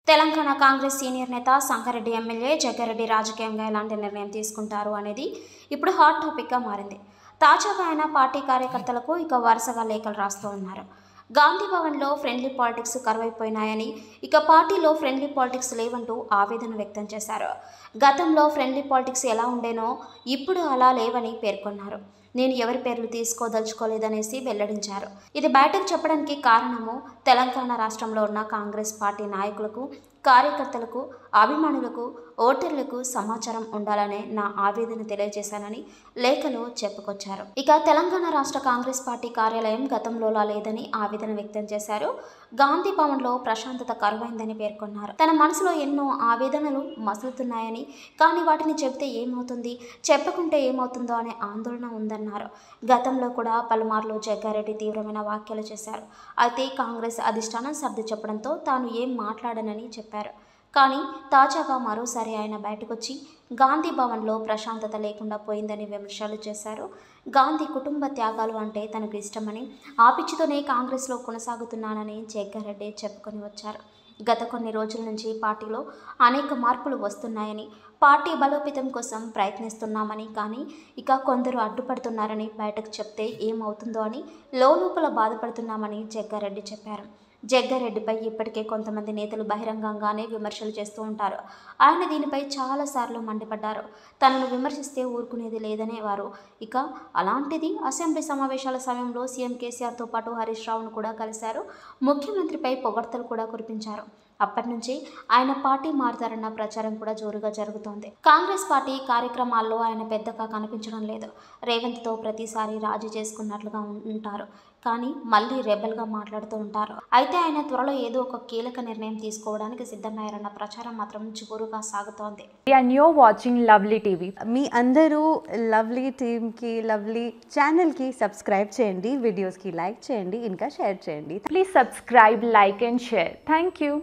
Telangana Congress senior నేత Sangareddy MLA Jaggareddy రాజకీయంగా ఎలాంటి నిర్ణయం తీసుకుంటారు అనేది ఇప్పుడు హాట్ టాపిక్గా మారింది తాజాగా ఆయన పార్టీ కార్యకర్తలకు ఇక వరుసగా లేఖలు రాస్తూ ఉన్నారు గాంధీ భవన్లో ఫ్రెండ్లీ పాలిటిక్స్ కరువైపోయినాయని ఇక పార్టీలో ఫ్రెండ్లీ పాలిటిక్స్ లేవంటూ ఆవేదన వ్యక్తం చేశారు గతంలో ఫ్రెండ్లీ పాలిటిక్స్ ఎలా ఉండేనో ఇప్పుడు అలా లేవని పేర్కొన్నారు నేను ఎవరి పేర్లు తీసుకోదలుచుకోలేదనేసి వెల్లడించారు ఇది బయటకు చెప్పడానికి కారణము తెలంగాణ రాష్ట్రంలో ఉన్న కాంగ్రెస్ పార్టీ నాయకులకు కార్యకర్తలకు అభిమానులకు ఓటర్లకు సమాచారం ఉండాలనే నా ఆవేదన తెలియజేశానని లేఖలో చెప్పుకొచ్చారు ఇక తెలంగాణ రాష్ట్ర కాంగ్రెస్ పార్టీ కార్యాలయం గతంలోలా లేదని ఆవేదన వ్యక్తం చేశారు గాంధీ భవన్లో ప్రశాంతత కరువైందని పేర్కొన్నారు తన మనసులో ఎన్నో ఆవేదనలు మసులుతున్నాయని కానీ వాటిని చెబితే ఏమవుతుంది చెప్పకుంటే ఏమవుతుందో అనే ఆందోళన ఉందన్నారు గతంలో కూడా పలుమార్లు జగ్గారెడ్డి తీవ్రమైన వ్యాఖ్యలు చేశారు అయితే కాంగ్రెస్ అధిష్టానం సర్ది చెప్పడంతో తాను ఏం మాట్లాడనని చెప్పారు కానీ తాజాగా మరోసారి ఆయన బయటకొచ్చి గాంధీ భవన్లో ప్రశాంతత లేకుండా పోయిందని విమర్శలు చేశారు గాంధీ కుటుంబ త్యాగాలు అంటే తనకు ఇష్టమని ఆ పిచ్చితోనే కాంగ్రెస్లో కొనసాగుతున్నానని జగ్గారెడ్డి చెప్పుకొని వచ్చారు గత కొన్ని రోజుల నుంచి పార్టీలో అనేక మార్పులు వస్తున్నాయని పార్టీ బలోపేతం కోసం ప్రయత్నిస్తున్నామని కానీ ఇక కొందరు అడ్డుపడుతున్నారని బయటకు చెప్తే ఏమవుతుందో అని లోపల బాధపడుతున్నామని జగ్గారెడ్డి చెప్పారు జగ్గారెడ్డిపై ఇప్పటికే కొంతమంది నేతలు బహిరంగంగానే విమర్శలు చేస్తూ ఉంటారు ఆయన దీనిపై చాలాసార్లు మండిపడ్డారు తనను విమర్శిస్తే ఊరుకునేది లేదనే వారు ఇక అలాంటిది అసెంబ్లీ సమావేశాల సమయంలో సీఎం కేసీఆర్తో పాటు హరీష్ రావును కూడా కలిశారు ముఖ్యమంత్రిపై పొగడ్తలు కూడా కురిపించారు అప్పటి నుంచి ఆయన పార్టీ మారుతారన్న ప్రచారం కూడా జోరుగా జరుగుతోంది కాంగ్రెస్ పార్టీ కార్యక్రమాల్లో ఆయన పెద్దగా కనిపించడం లేదు రేవంత్తో ప్రతిసారి రాజీ చేసుకున్నట్లుగా ఉం- ఉంటారు కానీ మళ్ళీ రెబల్గా మాట్లాడుతూ ఉంటారు అయితే ఆయన త్వరలో ఏదో ఒక కీలక నిర్ణయం తీసుకోవడానికి సిద్ధమయ్యారన్న ప్రచారం మాత్రం జోరుగా సాగుతోంది and you're watching Lovely TV. మీ అందరూ లవ్లీ టీమ్కి లవ్లీ ఛానల్కి సబ్స్క్రైబ్ చేయండి వీడియోస్కి లైక్ చేయండి ఇంకా షేర్ చేయండి Please subscribe, like, and share. Thank you.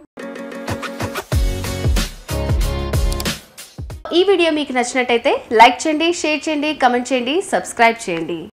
ఈ వీడియో మీకు నచ్చినట్టయితే లైక్ చేయండి షేర్ చేయండి కమెంట్ చేయండి సబ్స్క్రైబ్ చేయండి